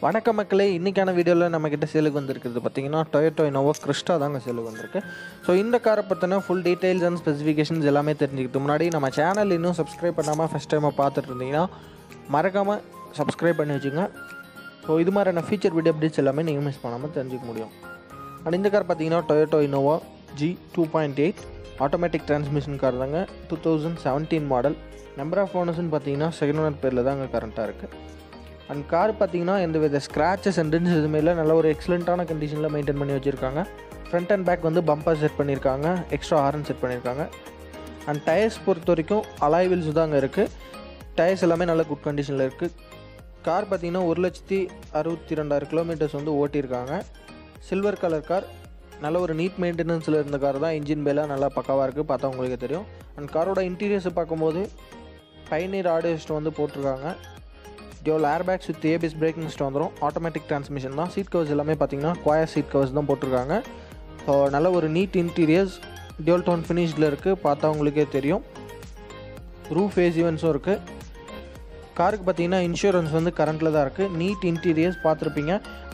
வணக்க மக்களே இன்றைக்கான வீடியோவில் நம்மக்கிட்ட சேலுக்கு வந்திருக்கிறது பார்த்தீங்கன்னா டொயோட்டோ இனோவா கிறிஸ்டா தாங்க சேலுக்கு வந்திருக்கு ஸோ இந்த காரை பற்றின ஃபுல் டீடைல்ஸ் அண்ட் ஸ்பெசிஃபிகேஷன்ஸ் எல்லாமே தெரிஞ்சுக்கிட்டு முன்னாடி நம்ம சேனல் இன்னும் சப்ஸ்கிரைப் பண்ணாமல் ஃபஸ்ட் டைமாக பார்த்துட்டு இருந்தீங்கன்னா மறக்காமல் சப்ஸ்கிரைப் பண்ணி வச்சுங்க ஸோ இது மாதிரியான ஃபீச்சர் வீடியோ அப்டேட்ஸ் எல்லாமே நீங்கள் மிஸ் பண்ணாமல் தெரிஞ்சுக்க முடியும் அண்ட் இந்த கார் பார்த்தீங்கன்னா Toyota Innova G two point eight automatic transmission car தாங்க two thousand seventeen model number of ஓனர்ஸ்னு பார்த்தீங்கன்னா செகண்ட் ஓனர் பேரில் தாங்க கரண்ட்டாக இருக்குது அண்ட் கார் பார்த்தீங்கன்னா எந்த வித ஸ்க்ராச்சஸ் அண்டன்ஸ் எதுவுமே இல்லை நல்ல ஒரு எக்ஸலண்ட்டான கண்டிஷனில் மெயின்டைன் பண்ணி வச்சுருக்காங்க ஃப்ரண்ட் அண்ட் பேக் வந்து பம்பர் செட் பண்ணியிருக்காங்க எக்ஸ்ட்ரா ஹாரன் செட் பண்ணியிருக்காங்க அண்ட் டயர்ஸ் பொறுத்த வரைக்கும் அலாய் வீல்ஸ் தாங்க இருக்குது டயர்ஸ் எல்லாமே நல்ல குட் கண்டிஷனில் இருக்குது கார் பார்த்தீங்கன்னா ஒரு லட்சத்தி அறுபத்தி ரெண்டாயிரம் கிலோமீட்டர்ஸ் வந்து ஓட்டியிருக்காங்க சில்வர் கலர் கார் நல்ல ஒரு நீட் மெயின்டெனன்ஸில் இருந்த கார் தான் இன்ஜின் பேலாம் நல்லா பக்காவாக இருக்குது பார்த்தா உங்களுக்கு தெரியும் அண்ட் காரோட இன்டீரியர்ஸை பார்க்கும்போது பைனீர் ஆடியோ சிஸ்டம் வந்து போட்டிருக்காங்க dual air bags with ABS braking system வந்துடும் ஆட்டோமேட்டிக் டிரான்ஸ்மிஷன் தான் சீட் கவர்ஸ் எல்லாமே பார்த்தீங்கன்னா குவாயர் சீட் கவர்ஸ் தான் போட்டிருக்காங்க ஸோ நல்ல ஒரு நீட் இன்டீரியர்ஸ் டியோல் டோன் ஃபினிஷில் இருக்குது பார்த்தா உங்களுக்கே தெரியும் ரூஃப் ஏஸ் ஈவெண்ட்ஸும் இருக்குது காருக்கு பார்த்தீங்கன்னா இன்சூரன்ஸ் வந்து கரண்ட்டில் தான் இருக்குது நீட் இன்டீரியர்ஸ் பார்த்துருப்பீங்க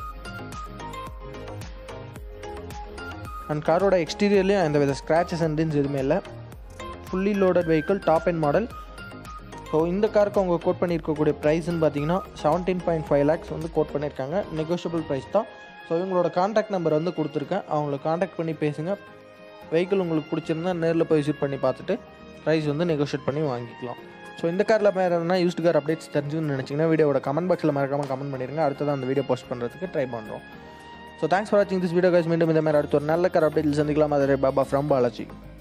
அண்ட் காரோட எக்ஸ்டீரியர்லேயும் எந்த வித ஸ்க்ராச்சஸ் அண்டின்ஸ் எதுவுமே இல்லை fully loaded vehicle top end model so இந்த காருக்கு அவங்க கோட் பண்ணியிருக்கக்கூடிய ப்ரைஸ்ன்னு பார்த்தீங்கன்னா செவன்டீன் பாயிண்ட் ஃபைவ் லேக்ஸ் வந்து கோட் பண்ணியிருக்காங்க நெகோஷியபிள் ப்ரைஸ் தான் ஸோ இவங்களோட காண்டாக்ட் நம்பர் வந்து கொடுத்துருக்கேன் அவங்கள காண்டாக்ட் பண்ணி பேசுங்க வெஹிக்கிள் உங்களுக்கு பிடிச்சிருந்தா நேரில் போய் விசிட் பண்ணி பார்த்துட்டு ப்ரைஸ் வந்து நெகோஷியேட் பண்ணி வாங்கிக்கலாம் ஸோ இந்த காரில் வேறு எதனா யூஸ்டு கார் அப்டேட்ஸ் தெரிஞ்சுன்னு நினச்சிங்கன்னா வீடியோட கமெண்ட் பாக்ஸில் மறக்காமல் கமெண்ட் பண்ணிடுங்க அடுத்ததான் அந்த வீடியோ போஸ்ட் பண்ணுறதுக்கு ட்ரை பண்ணுறோம் ஸோ தேங்க்ஸ் ஃபார் வாட்சிங் திஸ் வீடியோ கைஸ் மீண்டும் இந்த மாதிரி அடுத்த ஒரு நல்ல கார் அப்டேட்டில் சந்திக்கலாம் அது பாபா ஃப்ரம் பாலாஜி